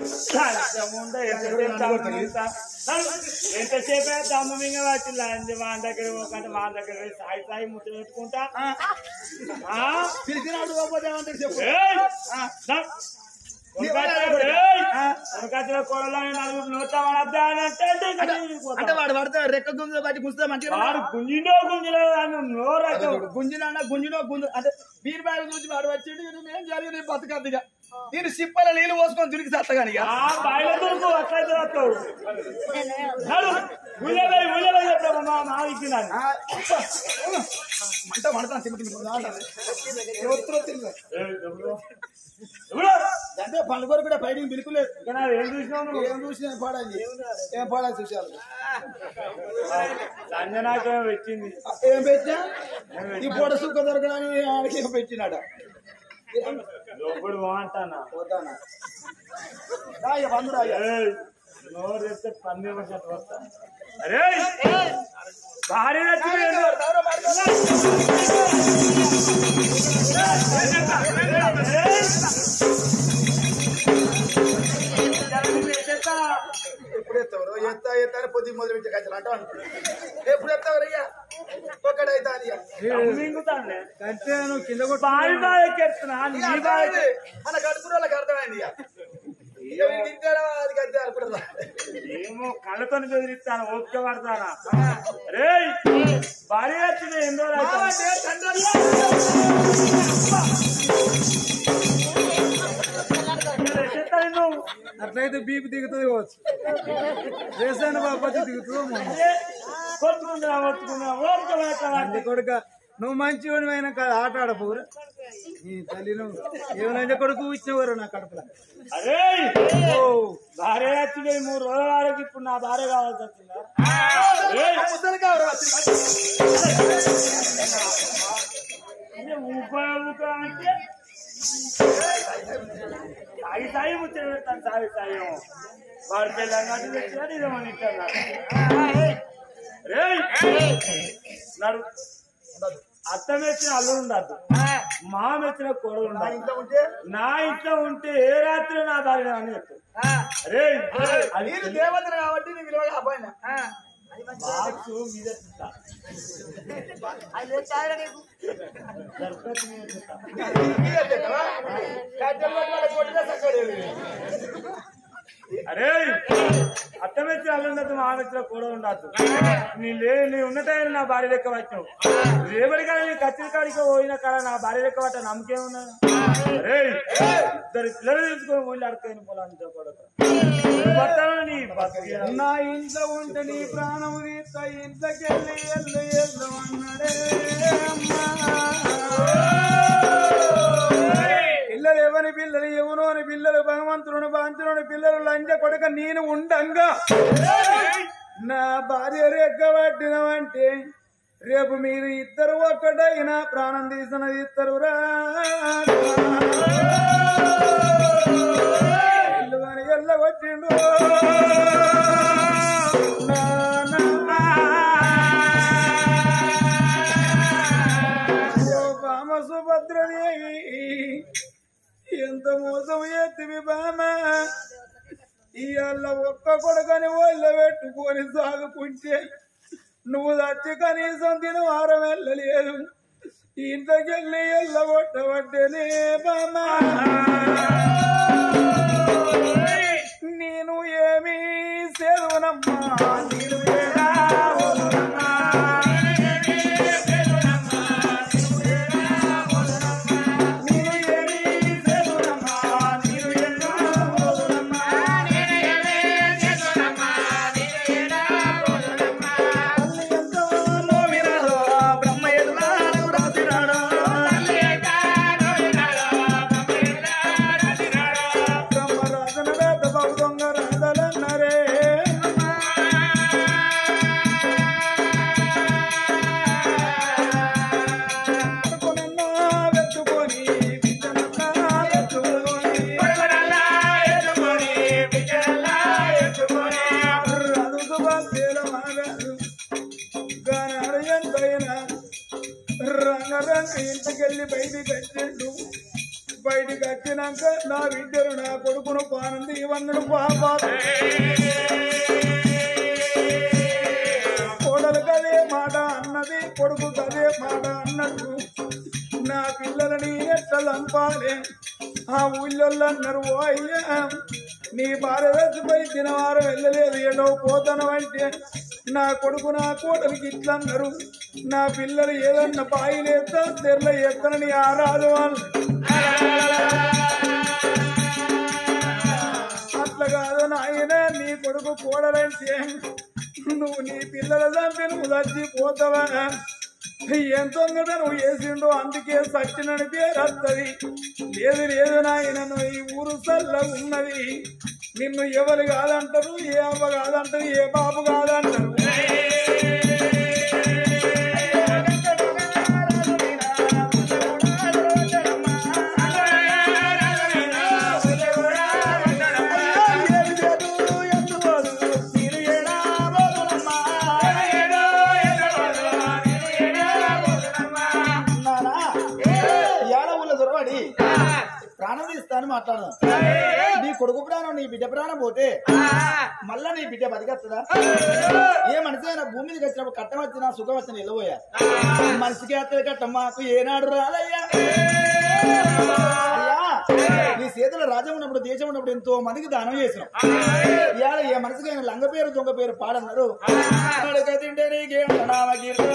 లంచముండ ఎంతసేపు దమ్ముమింగ? నడు. ఎంతసేపే దమ్ము మింగ వచ్చి లంచ్ మా దగ్గర ఒకటి మా దగ్గర పోయి సాయి సాయి ముట్ట పెట్టుకుంటా ఆ? పిలిచినప్పుడు పోతే ఏమంటాడు చెప్పు ఏయ్! ఆ. నడు. ఉరకాచిన- ఏయ్! ఉరకాచిన కోడలని నలుగురు నోతా వడద్దా అని అంటే అంటే ఇంకా అంటే తిరిగిపోతాం. వాడు పడితే రెక్క గుంజ బట్టి గుంజుతా మంచిగా వాడు గుంజిండో గుంజిలో అని నోరైతే గుంజిన గుంజినో గుంజు అంటే బీర్ బ్యాగ్ గురించి వాడు వచ్చిండు నేను ఏం జరిగింది నేను బతకద్దు ఇక నేను సిప్పల నీళ్ళు పోసుకొని దురికి సత్తగాని ఇక ఆ బయట దొరుకు అట్లయితే వస్తావు నడు ఉల్లెబాయి ఉల్లెబాయి చెప్పాము మా మా ఇచ్చినాను ఆ, మంట మంటతాను తిమ్మ తిమ్మ ఒత్తులు ఒత్తులు అంటే పండు కొరకు కూడా బయటికి బిలుకులేదు ఏం చూసినావు నువ్వు? ఏం చూసి ఏం పాడాలి ఏం పాడాలి చూసారు సంజనాకి వచ్చింది ఏం పెట్టా ఈ పూట సుఖ దొరకడానికి ఆడికి ఏం పెట్టినాడ లోపలి బాగుంటానా పోతానా రా ఇక బంధు రా ఇక. ఏయ్, నోరు తెస్తే పంది వచ్చేట్టు వస్తా అరే భార్య నచ్చింది ఏందో. ఎవరో మాట్లాడు. చెత్తా. ఎప్పుడు ఎత్తావు ఎత్తా ఎత్తా అని పొద్దు మొదలు పెట్టే కచ్చలు అంటావు అనుకున్నా. ఎప్పుడు ఎత్తావు అయ్యా ఒక్కడైతా అని ఇక. దమ్ము మింగుతానులే. కంటే నువ్వు కింద కొట్టు బావి బావి ఎక్కేస్తున్నా నీ ఇక బావి అర్థమైంది. మన కడుపున వాళ్ళకి అర్థమైంది ఇక ఇక వీడికి ఇంతేనా, అది అంతే అనుకుంటుందా ఏమో కళ్ళతో బెదిరిస్తాను ఓపిక పడతానా రే భార్య నచ్చింది ఎన్నో మావంటే తండ్రి నువ్వు అట్లయితే బీపీ దిగుతుంది కావచ్చు వేసాను బాపతి దిగుతుందో కొట్టుకుంటున్నా కొట్టుకున్నా ఓపిక పడతావా నీ కొడుక నువ్వు మంచి అయినా ఆట ఆడపోరా నీ తల్లి నువ్వు ఏమైనా కొడుకు ఇచ్చినవారు నా కడుపులో అరే ఓ భార్య నచ్చింది మూడు రోజుల వరకు ఇప్పుడు నా భార్య కావాల్సి వచ్చిందా ఏయ్, ముసలి కావరా అంటే ఊప ఊప అంటే సాయి సాయి ముచ్చట పెడతాను సాయి సాయి ఏమో. వాడు తెలంగాణ తెచ్చినాడు ఇదేమో తింటున్నాడు రే నడు అత్త మెచ్చిన అల్లుడు ఉండద్దు మా మెచ్చిన కొడుకు ఉండదు ఇంట్లో ఉంటే నా ఇంట్లో ఉంటే ఏ రాత్రి నా భార్య అని చెప్తాడు రే అది నేను దేవతను కాబట్టి నీ విలువగా అబ్బాయినా బాక్స్ మీద తింటా. సర్కస్ మీద తింటా. అరే అత్తమెచ్చి అల్లుండదు మా మెచ్చిన కూడా ఉండద్దు నీ లే నీ ఉన్న టైం నా భార్య లెక్క వచ్చావు రేపటి కాడ నీ కత్తిరి కాడికి పోయిన కాడ నా భార్య లెక్క పట్ట నమ్మకే ఉన్నా అరే ఇద్దరు పిల్లలు తీసుకొని ఊళ్ళో అడతాను పొలాన్ని పడతాను నీ బతికే నా ఇంట్లో ఉంటే నీ ప్రాణము తీస్తా ఇంట్లోకి వెళ్ళి ఎల్లు ఎల్లు అన్నాడే పిల్లలు ఎవరి పిల్లలు ఎవరు అని పిల్లలు భగవంతుడు బాంచుని పిల్లలు లంజ కొడక నేను ఉండంగా నా భార్య రెగ్గబట్టినవంటే రేపు మీరు ఇద్దరు ఒక్కటైనా ప్రాణం తీసిన ఇద్దరు రా ఇల్లు అని ఎల్లగొట్టిండు నా, నా, నా. ఓ బామ సుభద్రదేవి ఎంత మోసం ఎత్తివి బామ ఇవాళ ఒక్క కొడుకని ఒళ్ళ పెట్టుకొని సాగుకుంటే నువ్వు చచ్చి కనీసం తిన వారం వెళ్ళలేదు ఇంతకెళ్ళి ఎల్లగొట్టబట్టేనే బామా నేను ఏమీ సేదునమ్మా నేను ఏడా వదునమ్మా. నేను ఏమీ సేదునమ్మా, నేను ఏడా వదునమ్మా. తల్లి ఎంతో నోవినాడో, బ్రహ్మ ఎదురాడు రాసినాడో. బ్రహ్మరాజన వేద బౌద్ధంగా రాదలన్నరే కొడుకునన్నా వెతుకొని బిడ్డనన్నా ఎత్తుకొని రాదు సుభాషేల మాగారు గానాడు ఎంతైనా రంగ రంగ ఇంటికెళ్ళి బయటికి వచ్చిండు బయటికి వచ్చినాక నా బిడ్డలు నా కొడుకు కొడుకును పానంది ఇవన్నడు పాప కోడలు కదే మాట అన్నది కొడుకు కదే మాట అన్నట్టు నా పిల్లలని ఎట్లా లంపాలే ఆ ఊళ్ళో అన్నారు ఓ అయ్యా నీ భార్య వేసిపై దినవారం వెళ్ళలేదు ఏడో పోతాను అంటే నా కొడుకు నా కోటలికి ఇట్లా అన్నారు నా పిల్లలు ఏదన్నా బాయిలేస్తా తెరల ఎత్తనని ఆరాదు వాళ్ళు అట్లా కాదు నాయన నీ కొడుకు కోడలంటే నువ్వు నీ పిల్లల చంపి నువ్వు చచ్చిపోతావా ఏం తొంగట నువ్వు వేసిండో అందుకే సచ్చినని పేరు వస్తుంది లేదు లేదు నాయన నువ్వు ఈ ఊరు చల్ల ఉన్నది నిన్ను ఎవరు కాదంటారు ఏ అవ్వ కాదంటారు ఏ బాబు కాదంటారు ప్రాణం తీస్తాను మాట్లాడదాం నీ కొడుకు ప్రాణం నీ బిడ్డ ప్రాణం పోతే మళ్ళా నీ బిడ్డ బతికేస్తుందా ఏ మనిషి అయినా భూమి మీదకి వచ్చినప్పుడు కట్టం వచ్చినా సుఖం వచ్చిన వెళ్ళబోయా మనిషికి వస్తుంది కట్టం మాకు ఏనాడు రాదయ్యా అయ్యా నీ చేతిలో రాజ్యం ఉన్నప్పుడు దేశం ఉన్నప్పుడు ఎంతో మందికి దానం చేసినాం ఇవాళ ఏ మనసుకి అయినా లంగ పేరు దొంగ పేరు పాడన్నారు నడక తింటే నీకేం నామ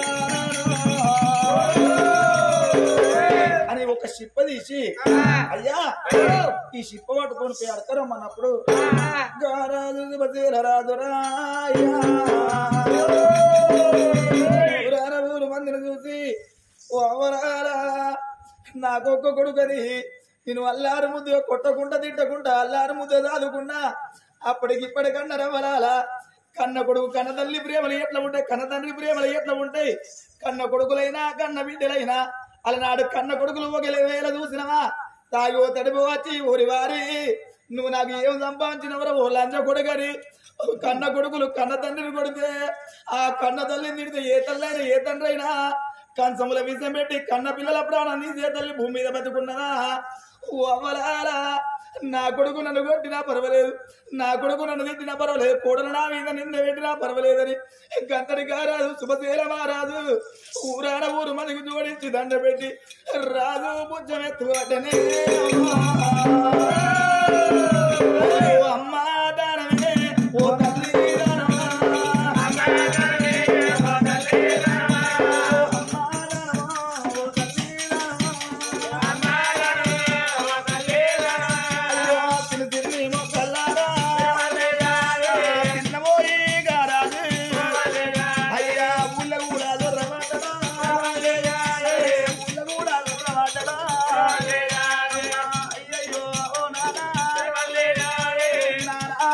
అని ఒక షిప్ప తీసి అయ్యా ఈ షిప్ప పట్టుకొని పోయి అడకరమ్మన్నప్పుడు గారాజు బతీల రాజురాయ్యా ఊరాన ఊరు మందిని చూసి ఓ అవరారా నాకొక్క కొడుకది నేను అల్లారు ముద్దు కొట్టకుండా తిట్టకుండా అల్లారు ముద్దు దాదుకున్నా అప్పటికి ఇప్పటికన్నా రవరాల కన్న కొడుకు కన్న తల్లి ప్రేమలు ఎట్లా ఉంటాయి కన్న తండ్రి ప్రేమలు ఎట్లా ఉంటాయి కన్న కొడుకులైనా కన్న బిడ్డలైనా అలనాడు కన్న కొడుకులు ఒక వేల చూసినవా తాగి ఓ తడిపి వచ్చి ఊరి వారి నువ్వు నాకు ఏం సంపాదించినవరా ఓ లంచ కొడుకని కన్న కొడుకులు కన్న తండ్రిని కొడితే ఆ కన్న తల్లిని తిడితే ఏ తల్లైనా ఏ తండ్రి అయినా కంచముల విషయం పెట్టి కన్న పిల్లల ప్రాణం తీసి ఏ తల్లి భూమి మీద బతుకున్నదా ఓ అవ్వలారా నా కొడుకు నన్ను కొట్టినా పర్వాలేదు నా కొడుకు నన్ను తిట్టినా పర్వాలేదు కూడలు నా మీద నింద పెట్టినా పర్వాలేదని గంతడి కారాదు శుభశీల మారాదు ఊరాడ ఊరు మనకు జోడించి దండ పెట్టి రాజు బుజ్జమెత్తు అటనే ఓ అమ్మా దానమే ఓ తల్లి దానమా అమ్మా దానమే ఓ తల్లి దానమా అమ్మా దానమా ఓ తల్లి దానమా అమ్మా దానమే ఓ తల్లి దానమా అయ్యో తిని తిని మొక్కలారా తిన్నబోయి గారాజు అయ్యా ఊళ్ళ కూడా దొరమాటడా ఊళ్ళ కూడా దొరమాటడా అయ్యయ్యో ఓ నానా నానా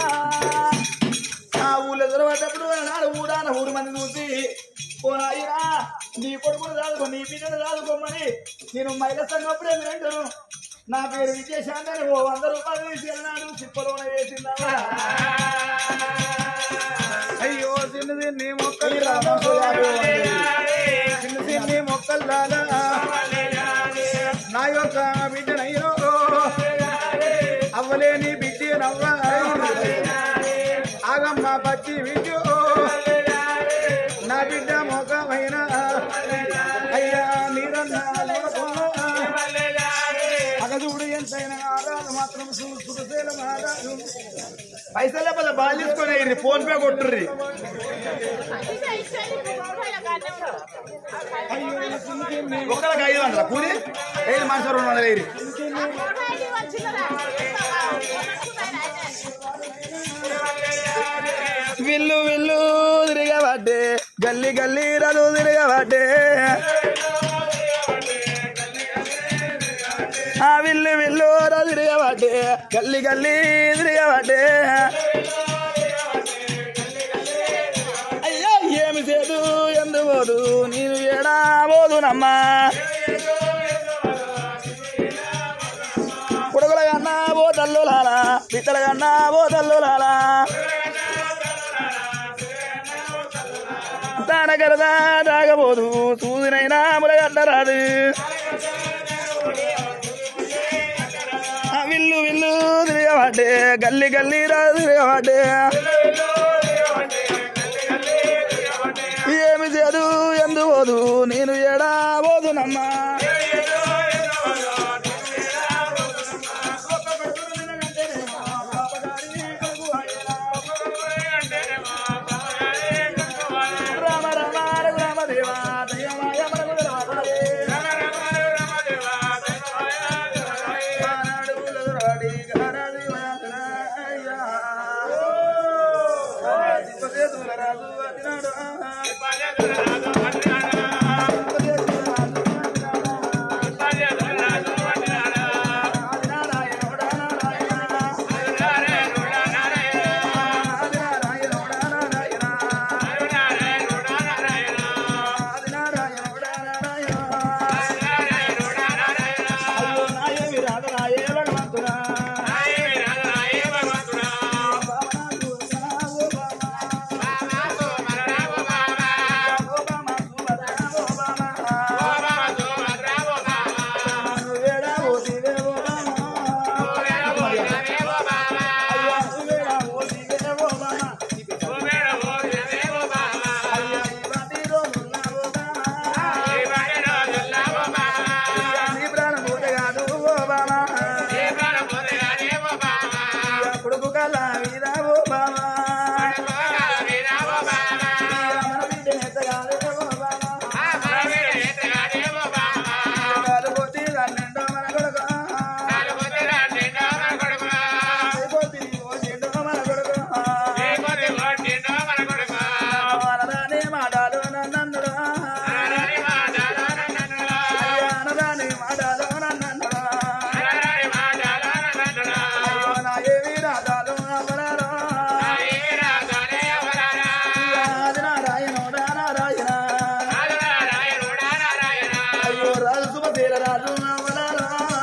ఆ ఊళ్ళో దొరబడ్డప్పుడు నాడు ఊరాన ఊరు మంది చూసి ఓ నాయనా నీ కొడుకును చదువుకో నీ బిడ్డను చదువుకోమని నేను మహిళ సంఘప్పుడే వింటాను నా పేరు విజయశాంతి అని ఓ వంద రూపాయలు తీసి వెళ్ళినాడు చిప్పలోన వేసిందా అయ్యో చిన్న చిన్ని మొక్కలు ఈ రామోసు యాభై వందలు. చిన్న చిన్ని మొక్కలు రాలా నా యొక్క బిడ్డనయ్యో అవ్వలేని బిడ్డ నవ్వ ఆగమ్మ పచ్చి విద్యో నా బిడ్డ మొఖమైన అయ్యా మీరన్నా అగదుడు ఎంతైనా ఆరాధ మాత్రం సుఖశీల మహారాజు పైసలు లేకపోతే బాగా తీసుకొని ఫోన్ పే కొట్టుర్రి ఒకరికి ఐదు వందల కూలి ఐదు మనిషి రెండు వందల ఐదు విల్లు విల్లు తిరగబట్టే గల్లి గల్లి రలు తిరగబట్టే ఆ విల్లు విల్లు రలు తిరగబట్టే గల్లి గల్లి తిరగబట్టే అయ్యా ఏమి చేదు ఎందు పోదు నేను ఏడా పోదునమ్మా కొడుకుల కన్నా ఓ తల్లులాలా పిట్టల కన్నా ఓ తల్లులాలా దానగరదా తాగబోదు సూదినైనా మురగడ్డరాదు ఆ విల్లు విల్లు తిరగబట్టే తిరగబడ్డే గల్లి గల్లి రాజు తిరగబడ్డే ఏమి చేయదు ఎందు పోదు నేను ఎడా పోదునమ్మా రామ రామ రామ దేవా దయమాయ మనకు రామరే. కానాడులరాడి గానాడి వాదనాయ్యా. దిప్పదేదులరాజు అదినాడు. దిప్పదేదులరాజు అదినాడు. ఆదినారాయణోడా నారాయణ. ఆదినారాయణోడా నారాయణ. ఆదినారాయణోడా నారాయణ. అయ్యో నాయమి రాధరాయే భగవంతుడా. బావనాకు రావో బావా. ఓ బావా, సుమరా ఓ బావా. నువ్వేడా ఓ దివే ఓ బావా. అయ్యా నువ్వేడా ఓ దివే ఓ బావా. అయ్యా ఈ వాటి రోజుల్లో ఓ బావా. అయ్యా నీ ప్రాణం పోతే కాదు ఓ బావా. అయ్యా కొడుకు కల్లా మీద ఓ బావా. అయ్యా మన బిడ్డ నెత్తగాదు ఓ బావా. కాలు పోతే కన్నెండో మన కొడుకు. అయిపోతే ఓ చెండో మన కొడుకు. అనరాని మాటలు నన్నుడు. అయ్యా అనరాని మాటలు నన్నుడు. అయ్యో నా ఏవి రాగాలు అవరాలు. ఆది నారాయణోడా నారాయణ. అయ్యో రాజు శుభశీల రాజు అవరాలు.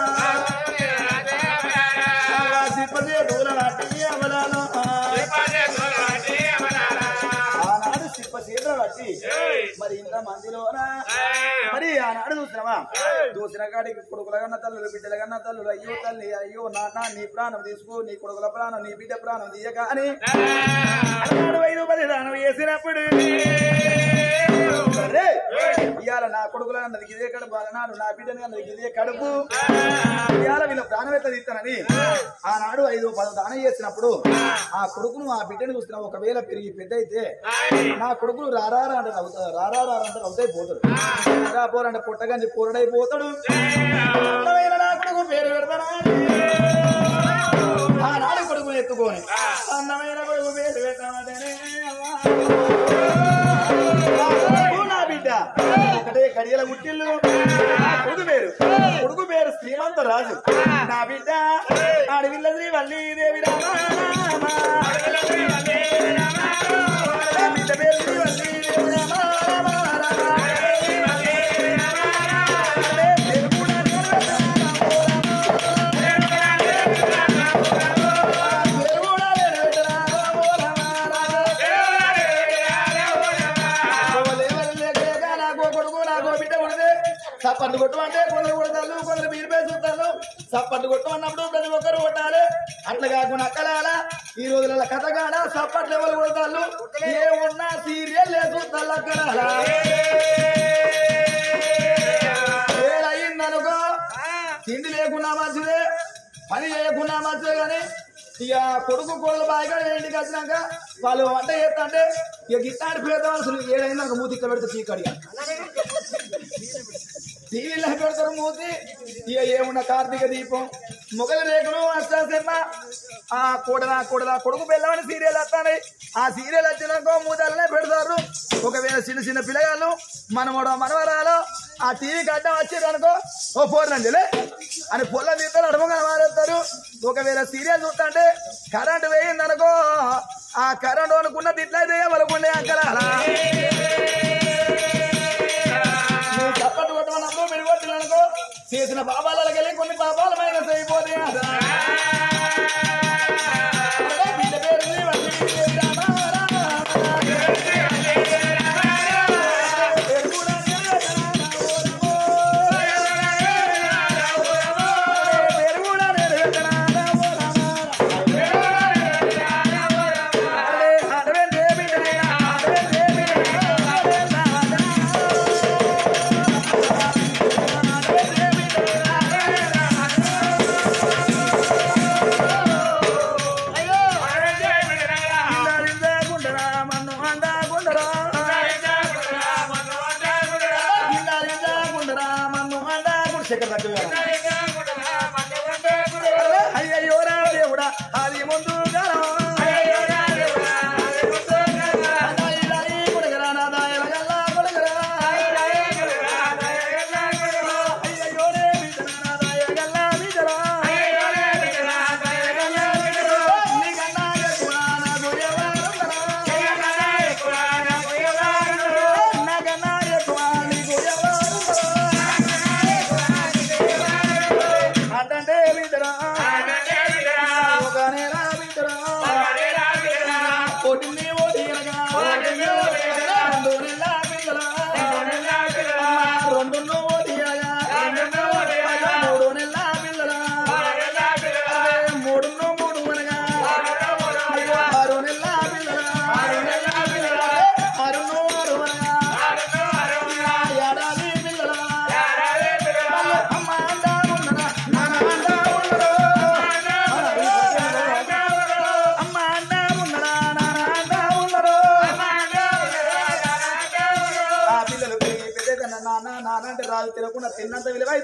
సిప్పసేతుల వాటి అవరాలు. ఆనాడు సిప్పసేతుల వాటి మరి ఇంత మందిలోన మరి ఆనాడు చూసినావా చూసిన కాడికి కొడుకుల కన్నా తల్లులు బిడ్డల కన్నా తల్లులు అయ్యో తల్లి అయ్యో నాన్న నీ ప్రాణం తీసుకో నీ కొడుకుల ప్రాణం నీ బిడ్డ ప్రాణం తీయక అని ఆనాడు ఐదు పది దానం వేసినప్పుడు అరే, ఇవాళ నా కొడుకుల అన్నది ఇదే కడుపు అలనాడు నా బిడ్డని అన్నది ఇదే కడుపు ఇవాళ వీళ్ళ ప్రాణం ఎట్లా తీస్తానని ఆనాడు ఐదు పది దానం చేసినప్పుడు ఆ కొడుకును ఆ బిడ్డని చూస్తున్నా ఒకవేళ పెరిగి పెద్ద అయితే నా కొడుకులు రారారా అంటే నవ్వుతా- రారారా అంటే అవుతాయి పోతాడు రా పోరంటే పుట్టగంజి పూరడైపోతాడు అందమైన నా కొడుకు పేరు పెడతానా ఆనాడు కొడుకుని ఎత్తుకొని అందమైన కొడుకు పేరు పెట్టమంటేనే నా బిడ్డ ఒకటే కడియల గుట్టిల్లు నా కొడుకు పేరు కొడుకు పేరు శ్రీమంత రాజు నా బిడ్డ అడవిల్ల శ్రీ వల్లి దేవి రామ రామ. నా బిడ్డ పేరు శ్రీ వల్లి దేవి రామ రామ రామ. అదే తెలుగు నాడు తెలుగు నాడు రామ రామ రామ. నాకు కొడుకు నాకు బిడ్డ కొడితే సప్పట్టు కొట్టమంటే కొందరు కొడతారు కొందరు మీరు పై చూస్తారు సప్పట్టు కొట్టమన్నప్పుడు ప్రతి ఒక్కరు కొట్టాలి అట్లా కాకుండా అక్కలాల ఈ రోజుల కథ కాడ సప్పట్లు ఎవరు కొడతారు ఏ ఉన్నా సీరియల్ చూస్తారు అక్కడాల ఏడయిందనుకో తిండి లేకున్నా మంచిదే పని చేయకున్నా మంచిదే కానీ ఇక కొడుకు కోడలు బాగా ఇంటికి వచ్చినాక వాళ్ళు వంట చేస్తంటే ఇక గిట్టాడి పేద అసలు ఏడైందాక మూతి ఇక్కడ పెడితే చీకడిగా టీవీలో పెడతారు మూతి ఇక ఏమున్న కార్తీక దీపం మొగల రేకులు అష్టాశర్మ ఆ కూడలా కూడలా కొడుకు పిల్లవని సీరియల్ వస్తాయి ఆ సీరియల్ వచ్చినాకో మూతలనే పెడతారు ఒకవేళ చిన్న చిన్న పిల్లగాళ్ళు మనమోడో మనవరాలు ఆ టీవీకి అడ్డం వచ్చిరనుకో ఓ పోర్నంజలే అని పొల్ల తీస్తారు అడమగా మారేస్తారు ఒకవేళ సీరియల్ చూస్తుంటే కరెంట్ వేయిందనుకో ఆ కరెంట్ అనుకున్న తిట్లయితే వాళ్ళకుండే అంకరాలా నువ్వు చప్పట్లు కొట్టమన్నప్పుడు మీరు కొట్టిననుకో చేసిన పాపాలకి వెళ్ళి కొన్ని పాపాలు మైనస్ అయిపోతాయి కదా. అదే బిడ్డ పేరు నీ వల్లి దేవి రామ రామ రామ. పేరు కూడా నెరవేర్చనా ఓ రామో. పేరు కూడా నెరవేర్చనా ఓ రామ రామ.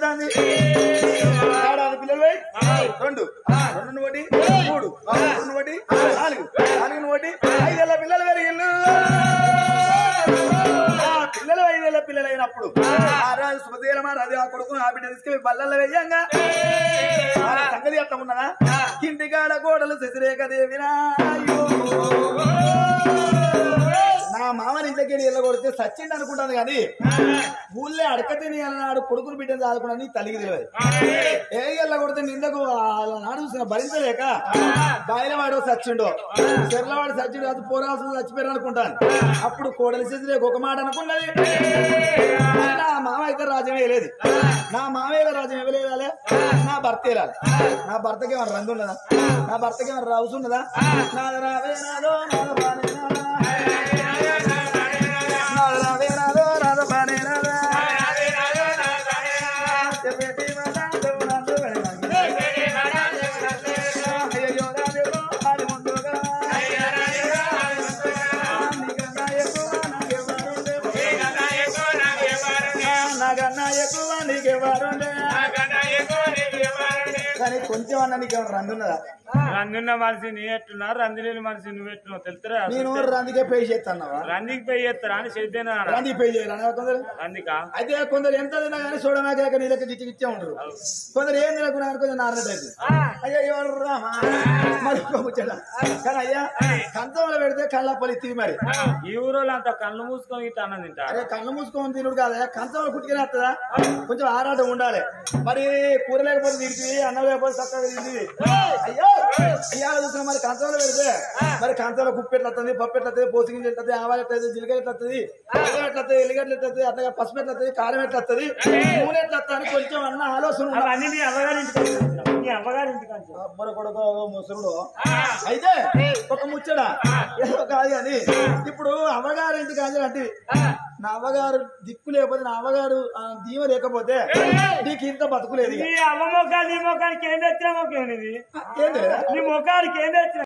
అనుకుంటాంది ఏడాది పిల్లలు పోయి రెండు రెండు ఒకటి మూడు రెండు ఒకటి నాలుగు నాలుగు ఒకటి ఐదేళ్ల పిల్లలు పెరిగిల్లు ఆ పిల్లలు ఐదేళ్ల పిల్లలు అయినప్పుడు ఆ రాజు సుభద్రేల మహారాజు ఆ కొడుకును ఆ బిడ్డ తీసుకెళ్ళి బల్లల్లో వెయ్యంగా ఆ సంగతి అట్లా ఉన్నదా ఇంటికాడ గోడలు శశిరేఖ దేవిరా నా మామని ఇంటికి ఇళ్ళ కొడితే సచ్చిండి అనుకుంటాను కానీ ఊళ్ళో అడక తిని అన్నాడు కొడుకును బిడ్డను చదువుకున్నాను తల్లికి తెలియదు ఏ ఇళ్ళ కొడితే నిందకు వాళ్ళ నాడు చూసిన భరించలేక బాయిలవాడు సచ్చిండో చెర్లవాడు సచ్చిండు అది పోరాల్సింది చచ్చిపోయారు అనుకుంటాను అప్పుడు కోడలి చేసి ఒక మాట అనుకున్నది నా మామ అయితే రాజ్యం వేయలేదు నా మామయ్య రాజ్యం ఇవ్వలేదాలే నా భర్త వెళ్ళాలి నా భర్తకి ఏమైనా రంగు ఉన్నదా నా భర్తకి ఏమైనా రౌసు ఉన్నదా నాది రావే నాదో నాద బానే నాదా. నాది రావే నాదో నాద బానే నాదా. చెప్పేటి మాట నువ్వు నన్ను వెళ్ళాలి. అయ్యయ్యో నాదేమో ఆడి ముందుగా. నీకన్నా ఎక్కువ నాకెవ్వరుండేమో. నాకన్నా ఎక్కువ నీకెవరుండే కానీ కొంచెం అన్న నీకు ఏమైనా రంగు ఉన్నదా రంగున్న మనిషి నీ ఎట్టున్నా రంది లేని మనిషి నువ్వు ఎట్టున్నావు తెలుతురా నేను రందికే పే చేస్తాన్నావా రందికి పోయి చేస్తారా అని చేద్దాను రంది పే చేయాలన్నా కొందరు రందికా అయితే కొందరు ఎంత తిన్నా కానీ చూడమాక నీళ్ళకి గిచ్చి గిచ్చే ఉంటారు కొందరు ఏం తినకుండా కొంచెం నారనట్టు అయితే అయ్యా ఎవరు రామా మరి ఇంకో ముచ్చట కానీ అయ్యా కంచంలో పెడితే కళ్ళ పలిత్తివి మరి ఈ ఊరోళ్ళు అంతా కళ్ళు మూసుకొని ఇట్లా అన్నం తింటారు అరే కళ్ళు మూసుకొని తినుడు కాదా కంచంలో కుట్టుకుని వస్తుందా కొంచెం ఆరాటం ఉండాలి మరి కూర లేకపోతే తిరిగి అన్నం లేకపోతే చక్కగా తింది అయ్యో ఇవాళ చూసిన మరి కంచంలో పెడితే మరి కంచంలో కుప్పు ఎట్లా వస్తుంది పప్పు ఎట్లా వస్తుంది పోసిగింజ ఎట్లా వస్తుంది ఆవాలు ఎట్లా వస్తుంది జీలకర్ర ఎట్లా వస్తుంది అల్లం ఎట్లా వస్తుంది ఎల్లిగడ్డలు ఎట్లా వస్తుంది అట్లా పసుపు ఎట్లా వస్తుంది కారం ఎట్లా వస్తుంది నూనె ఎట్లా వస్తుంది అని కొంచెం అన్న ఆలోచన ఉండాలి. అవన్నీ నీ అమ్మగారి ఇంటికి వచ్చినావు. నీ అమ్మగారి ఇంటికి వచ్చినావు. అబ్బర కొడుకో ముసరుడు అయితే ఒక ముచ్చడ ఏదో కాదు అని ఇప్పుడు అవ్వగారు ఇంటికి అని అంటే నా అవ్వగారు దిక్కు లేకపోతే నా అవ్వగారు ఆ, దీవ లేకపోతే నీకు ఇంత బతుకులేదు ఇక. నీ అమ్మ మొక్కలు నీ మొక్కలకి ఏం తెచ్చినా మొక్క ఇది ఏంది నీ మొక్కలకి ఏం తెచ్చినా